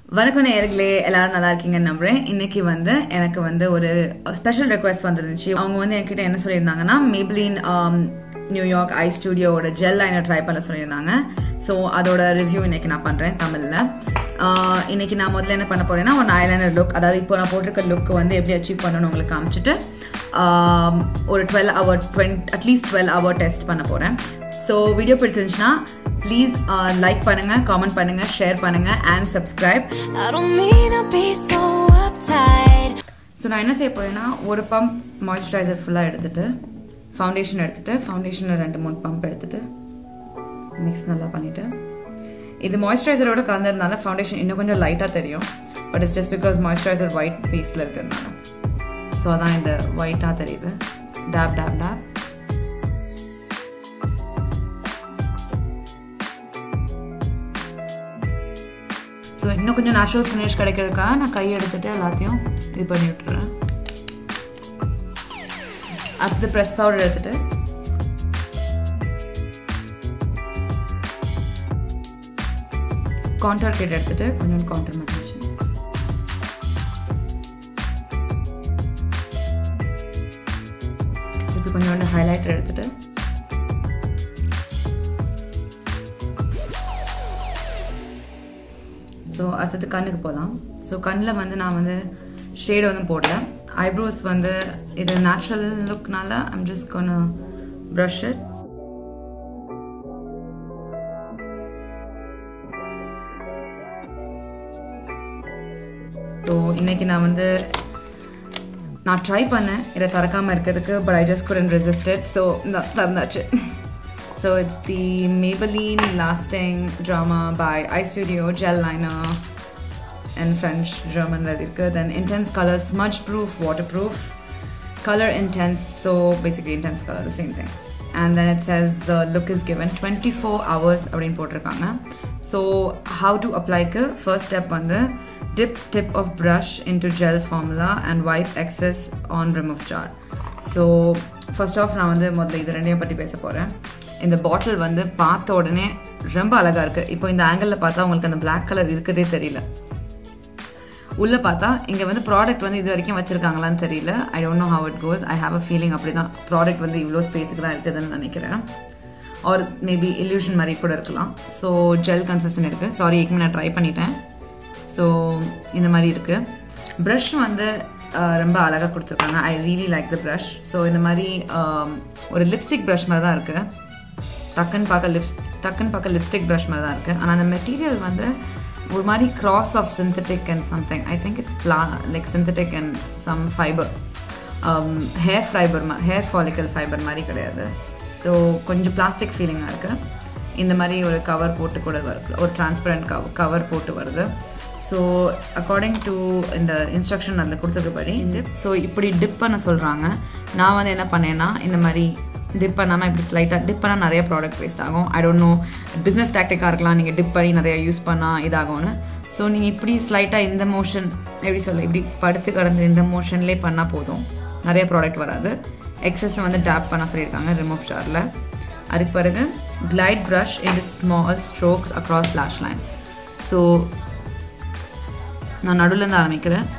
வணக்கம் நேயர்களே எல்லாரும் நல்லா இருக்கீங்கன்னு நம்புறேன் இன்னைக்கு வந்து எனக்கு வந்து ஒரு ஸ்பெஷல் ரெக்வஸ்ட் வந்துருந்துச்சு அவங்க வந்து என்கிட்ட என்ன சொல்லியிருந்தாங்கன்னா மேப்ளின் நியூயார்க் ஐ ஸ்டுடியோட ஜெல் லைனர் ட்ரை பண்ண சொல்லியிருந்தாங்க ஸோ அதோட ரிவ்யூ இன்னைக்கு நான் பண்ணுறேன் தமிழில் இன்னைக்கு நான் முதல்ல என்ன பண்ண போறேன்னா ஒரு ஐலைனர் லுக் அதாவது இப்போ நான் போட்டிருக்க லுக் வந்து எப்படி அச்சீவ் பண்ணணும் உங்களுக்கு காமிச்சிட்டு ஆம், ஒரு டுவெல் ஹவர் டுவெண்ட் அட்லீஸ்ட் டுவெல் ஹவர் டெஸ்ட் பண்ண போகிறேன் ஸோ வீடியோ பிடிச்சிருந்துச்சுன்னா ப்ளீஸ் லைக் பண்ணுங்க காமெண்ட் பண்ணுங்க ஷேர் பண்ணுங்க and subscribe I don't mean to be so uptight. So நான் என்ன செய்ய போறேன்னா ஒரு பம்ப் மாய்ஸ்சரைசர் ஃபுல்லாக எடுத்துட்டு ஃபவுண்டேஷன் எடுத்துட்டு ஃபவுண்டேஷனில் ரெண்டு மூணு பம்ப் எடுத்துட்டு மிக்ஸ் நல்லா பண்ணிட்டு இது மாய்ஸ்சரைசரோட கலந்ததுனால ஃபவுண்டேஷன் இன்னும் கொஞ்சம் லைட்டாக தெரியும் but it's just because moisturiser white பேஸில் இருக்கிறதுனால ஸோ அதான் இந்த ஒயிட்டாக தெரியுது டேப் டேப் டேப் ஸோ இன்னும் கொஞ்சம் நேச்சுரல் ஃபினிஷ் கிடைக்கிறதுக்காக நான் கை எடுத்துட்டு எல்லாத்தையும் இது பண்ணி விட்டுறேன் அடுத்து ப்ரெஸ் பவுடர் எடுத்துட்டு கான்டார் கிட் எடுத்துட்டு கொஞ்சம் கான்டர் மட்டும் வச்சு இப்போ கொஞ்சோண்டு ஹைலைட்டர் எடுத்துட்டு ஸோ அடுத்தது கண்ணுக்கு போகலாம் ஸோ கண்ணில் வந்து நான் வந்து ஷேடு வந்து போடல ஐப்ரோஸ் வந்து இது நேச்சுரல் லுக்னால I'm just gonna brush it so இன்னைக்கு நான் வந்து நான் ட்ரை பண்ணேன் இதை திறக்காமல் இருக்கிறதுக்கு but I just couldn't resisted so திறந்தாச்சு so it's the Maybelline lasting drama by eye studio gel liner and French ஜெர்மனில் இருக்குது then intense colour smudge proof water proof color intense so basically intense color the same thing and then it says the look is given 24 hours அப்படின்னு போட்டிருக்காங்க so how to apply க்கு first step வந்து dip tip of brush into gel formula and wipe excess on rim of jar so first off நான் வந்து முதல்ல இது ரெண்டையும் பற்றி பேச போகிறேன் இந்த பாட்டில் வந்து பார்த்த உடனே ரொம்ப அழகாக இருக்குது இப்போ இந்த ஆங்கிளில் பார்த்தா உங்களுக்கு அந்த black கலர் இருக்கதே தெரியல உள்ள பார்த்தா இங்க வந்து ப்ராடக்ட் வந்து இது வரைக்கும் வச்சிருக்காங்களான்னு தெரியல I don't know how it goes I have a feeling அப்படி தான் ப்ராடக்ட் வந்து இவ்வளோ ஸ்பேஸுக்கு தான் இருக்குதுன்னு நினைக்கிறேன் ஆர் மேபி இல்யூஷன் மாதிரி கூட இருக்கலாம் ஸோ ஜெல் கன்சிஸ்டன்ட் இருக்குது சாரி ஏற்கனவே நான் ட்ரை பண்ணிட்டேன் ஸோ இந்த மாதிரி இருக்குது ப்ரஷ் வந்து அஹ், ரொம்ப அழகாக கொடுத்துருக்காங்க I really like the brush so இந்த மாதிரி um, ஒரு லிப்ஸ்டிக் ப்ரஷ் மாதிரி தான் இருக்குது டக்குன்னு பார்க்க லிப்ஸ் டக்குன்னு பார்க்க லிப்ஸ்டிக் ப்ரஷ் மாதிரி தான் இருக்குது ஆனால் அந்த மெட்டீரியல் வந்து ஒரு மாதிரி cross of synthetic and something I think it's blah like synthetic and some fibre hair fibre hair follicle fibre மாதிரி கிடையாது ஸோ கொஞ்சம் பிளாஸ்டிக் ஃபீலிங்காக இருக்குது இந்த மாதிரி ஒரு கவர் போட்டு கூட வருது ஒரு டிரான்ஸ்பரண்ட் கவ் கவர் போட்டு வருது ஸோ அக்கார்டிங் டு இந்த இன்ஸ்ட்ரக்ஷன் அதில் கொடுத்ததுபடி ஸோ இப்படி டிப் பண்ண சொல்கிறாங்க நான் வந்து என்ன பண்ணேன்னா இந்த மாதிரி டிப் பண்ணாமல் இப்படி ஸ்லைட்டாக டிப் பண்ணால் நிறைய ப்ராடக்ட் வேஸ்ட் ஆகும் ஐ டோன்ட் நோ பிஸ்னஸ் டாக்டிக்காக இருக்கலாம் நீங்கள் டிப் பண்ணி நிறைய யூஸ் பண்ணால் இதாகும்னு ஸோ நீங்கள் இப்படி ஸ்லைட்டாக இந்த மோஷன் எப்படி சொல்ல இப்படி படுத்து கடந்து இந்த மோஷன்லேயே பண்ணால் போதும் நிறைய ப்ராடக்ட் வராது எக்ஸஸ் வந்து டேப் பண்ண சொல்லியிருக்காங்க ரிமூவ் சாரில் அதுக்கு பிறகு glide brush in small strokes across lash line so நான் நடுவுலேருந்து ஆரம்பிக்கிறேன்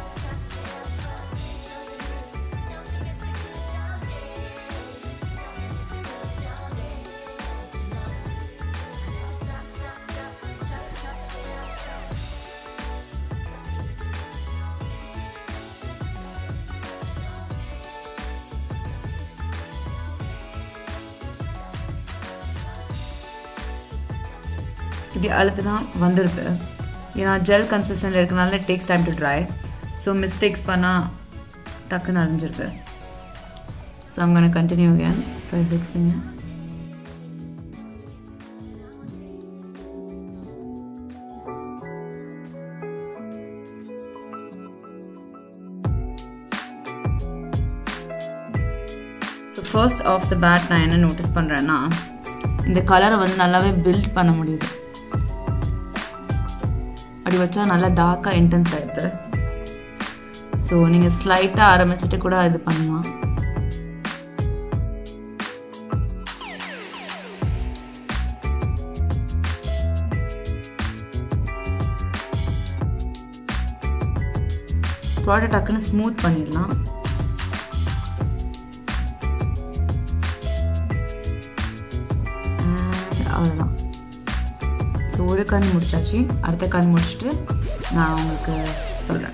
இப்படி அழுத்துனா வந்துடுது ஏன்னா ஜெல் கன்சிஸ்டன்ட் இருக்கனால takes time to dry so mistakes பண்ணால் டக்குன்னு அழிஞ்சிருது so I'm gonna continue again try fixing so first of the bat நான் என்ன நோட்டீஸ் பண்ணுறேன்னா இந்த கலரை வந்து நல்லாவே பில்ட் பண்ண முடியுது அப்படி வச்சா நல்லா டார்க்காக இன்டென்ஸ் ஆயிடுது ஸோ நீங்கள் ஸ்லைட்டாக ஆரம்பிச்சுட்டு கூட இது பண்ணலாம் ப்ராடக்ட் டக்குன்னு ஸ்மூத் பண்ணிடலாம் And அவ்வளோதான் ஸோ ஒரு கண் முடிச்சாச்சு அடுத்த கண் முடிச்சுட்டு நான் உங்களுக்கு சொல்கிறேன்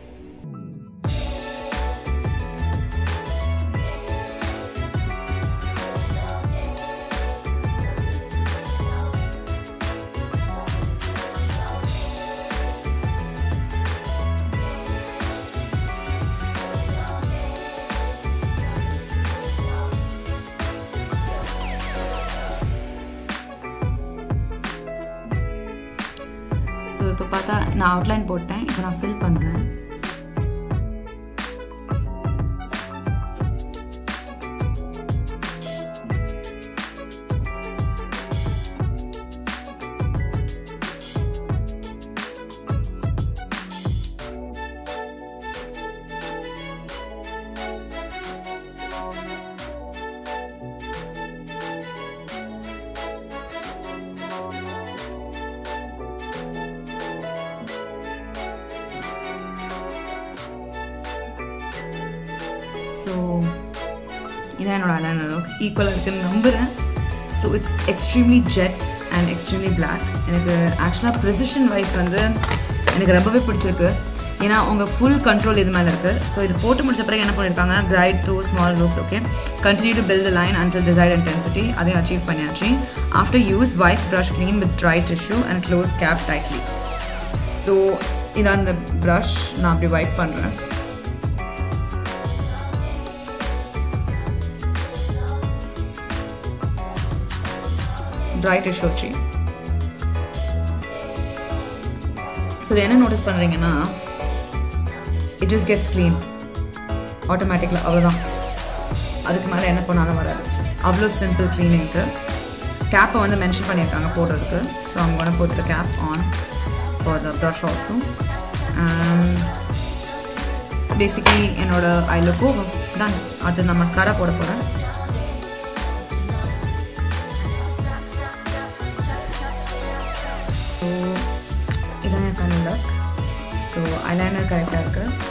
ஸோ இப்போ பார்த்தா நான் அவுட்லைன் போட்டேன் இப்போ நான் ஃபில் பண்ணுறேன் ஸோ இதான் என்னோட அலைனர் லுக் ஈக்குவலாக இருக்குன்னு நம்புகிறேன் so it's extremely jet and extremely black எனக்கு ஆக்சுவலாக ப்ரிசிஷன் வைஸ் வந்து எனக்கு ரொம்பவே பிடிச்சிருக்கு ஏன்னா உங்கள் ஃபுல் கண்ட்ரோல் இது மேலே இருக்குது ஸோ இது போட்டு முடிச்ச பிறகு என்ன பண்ணியிருக்காங்க glide through small loops okay continue to build the line until desired intensity அதையும் அச்சீவ் பண்ணியாச்சு after use wipe brush clean with dry tissue and close cap tightly so இதான் அந்த ப்ரஷ் நான் அப்படி வைப் பண்ணுறேன் ட்ரை டிஷ்யூ வச்சு ஸோ என்ன நோட்டீஸ் பண்ணுறீங்கன்னா இட் இஸ் கெட்ஸ் க்ளீன் ஆட்டோமேட்டிக்கில் அவ்வளோதான் அதுக்கு மேலே என்ன பண்ணாலும் வராது அவ்வளோ சிம்பிள் க்ளீனிங்க்கு கேப்பை வந்து மென்ஷன் பண்ணியிருக்காங்க போடுறதுக்கு ஸோ அவங்க கூட put the cap on for the brush also basically என்னோட ஐ லுக்கும் தான் அடுத்து நான் மஸ்காரா போட போகிறேன் ஸோ இதான் என் ஃபைனல் லுக் ஸோ ஐலைனர் கரெக்டாக இருக்குது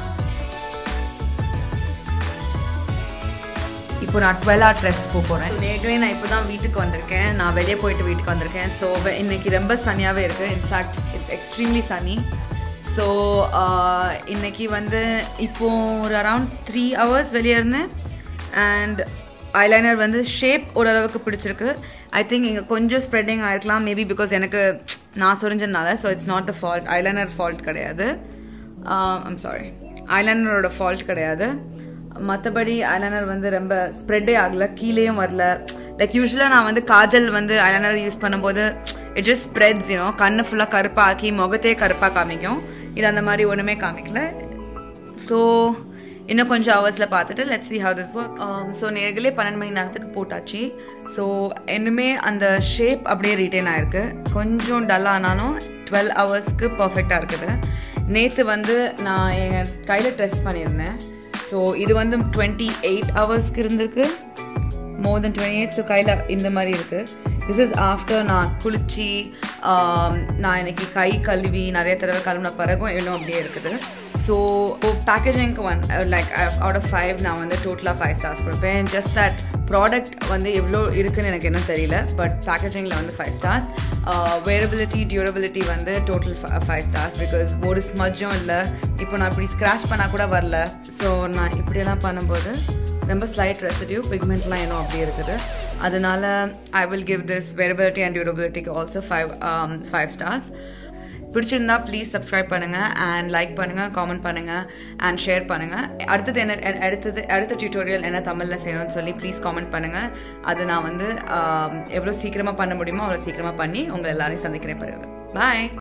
இப்போ நான் டுவெல் ஹவர் டெஸ்ட் போக போகிறேன் நேர்களே நான் இப்போ தான் வீட்டுக்கு வந்திருக்கேன் நான் வெளியே போயிட்டு வீட்டுக்கு வந்திருக்கேன் ஸோ இன்னைக்கு ரொம்ப சனியாகவே இருக்குது in fact it's extremely shiny so இன்னைக்கு வந்து இப்போ ஒரு அரவுண்ட் த்ரீ ஹவர்ஸ் வெளியே இருந்தேன் அண்ட் ஐலைனர் வந்து ஷேப் ஓரளவுக்கு பிடிச்சிருக்கு ஐ திங்க் இங்கே கொஞ்சம் ஸ்ப்ரெட்டிங் ஆயிருக்கலாம் மேபி பிகாஸ் எனக்கு நான் சொரிஞ்சதுனால so it's not the fault eyeliner fault கிடையாது ஐம் சாரி ஐலைனரோட ஃபால்ட் கிடையாது மற்றபடி ஐலைனர் வந்து ரொம்ப ஸ்ப்ரெட்டே ஆகல கீழேயும் வரல லைக் யூஸ்வலாக நான் வந்து காஜல் வந்து ஐலைனர் யூஸ் பண்ணும்போது இட் ஜஸ்ட் ஸ்ப்ரெட்ஸ் யூனோ கண்ணு ஃபுல்லாக கருப்பாக்கி முகத்தையே கருப்பாக காமிக்கும் இது அந்த மாதிரி ஒன்றுமே காமிக்கல ஸோ இன்னும் கொஞ்சம் ஹவர்ஸில் பார்த்துட்டு let see how this work so நேர்களே பன்னெண்டு மணி நேரத்துக்கு போட்டாச்சு ஸோ இன்னுமே அந்த ஷேப் அப்படியே ரீட்டைன் ஆயிருக்கு கொஞ்சம் டல் ஆனாலும் டுவெல் ஹவர்ஸ்க்கு பர்ஃபெக்டாக இருக்குது நேற்று வந்து நான் என் கையில் டெஸ்ட் பண்ணியிருந்தேன் ஸோ இது வந்து டுவெண்ட்டி எயிட் ஹவர்ஸ்க்கு இருந்திருக்கு more than twenty eight so கையில் இந்த மாதிரி இருக்குது திஸ் இஸ் ஆஃப்டர் நான் குளிச்சு நான் இன்னைக்கு கை கழுவி நிறைய தடவை கழுவின பிறகும் இன்னும் அப்படியே இருக்குது ஸோ பேக்கேஜிங்க்கு one like out of five நான் வந்து டோட்டலாக ஃபைவ் ஸ்டார்ஸ் கொடுப்பேன் ஜஸ்ட் தட் ப்ராடக்ட் வந்து எவ்வளோ இருக்குன்னு எனக்கு இன்னும் தெரியல பட் பேக்கேஜிங்கில் வந்து ஃபைவ் ஸ்டார்ஸ் வேரபிலிட்டி டியூரபிலிட்டி வந்து டோட்டல் ஃபைவ் ஸ்டார்ஸ் பிகாஸ் ஒரு ஸ்மஜும் இல்லை இப்போ நான் இப்படி ஸ்க்ராச் பண்ணால் கூட வரல ஸோ நான் இப்படியெல்லாம் பண்ணும்போது ரொம்ப ஸ்லைட் ரெசிடியூ பிக்மெண்ட்லாம் இன்னும் அப்படியே இருக்குது அதனால I will give this wearability and டியூரபிலிட்டிக்கு ஆல்சோ ஃபைவ் ஃபைவ் ஸ்டார்ஸ் பிடிச்சிருந்தா ப்ளீஸ் சப்ஸ்கிரைப் பண்ணுங்கள் அண்ட் லைக் பண்ணுங்கள் காமெண்ட் பண்ணுங்கள் அண்ட் ஷேர் பண்ணுங்கள் அடுத்தது என்ன அடுத்தது அடுத்த டியூட்டோரியல் என்ன தமிழில் செய்யணும்னு சொல்லி ப்ளீஸ் காமெண்ட் பண்ணுங்கள் அது நான் வந்து எவ்வளோ சீக்கிரமாக பண்ண முடியுமோ அவ்வளோ சீக்கிரமாக பண்ணி உங்களை எல்லாரையும் சந்திக்கிறேன் பிறகு பாய்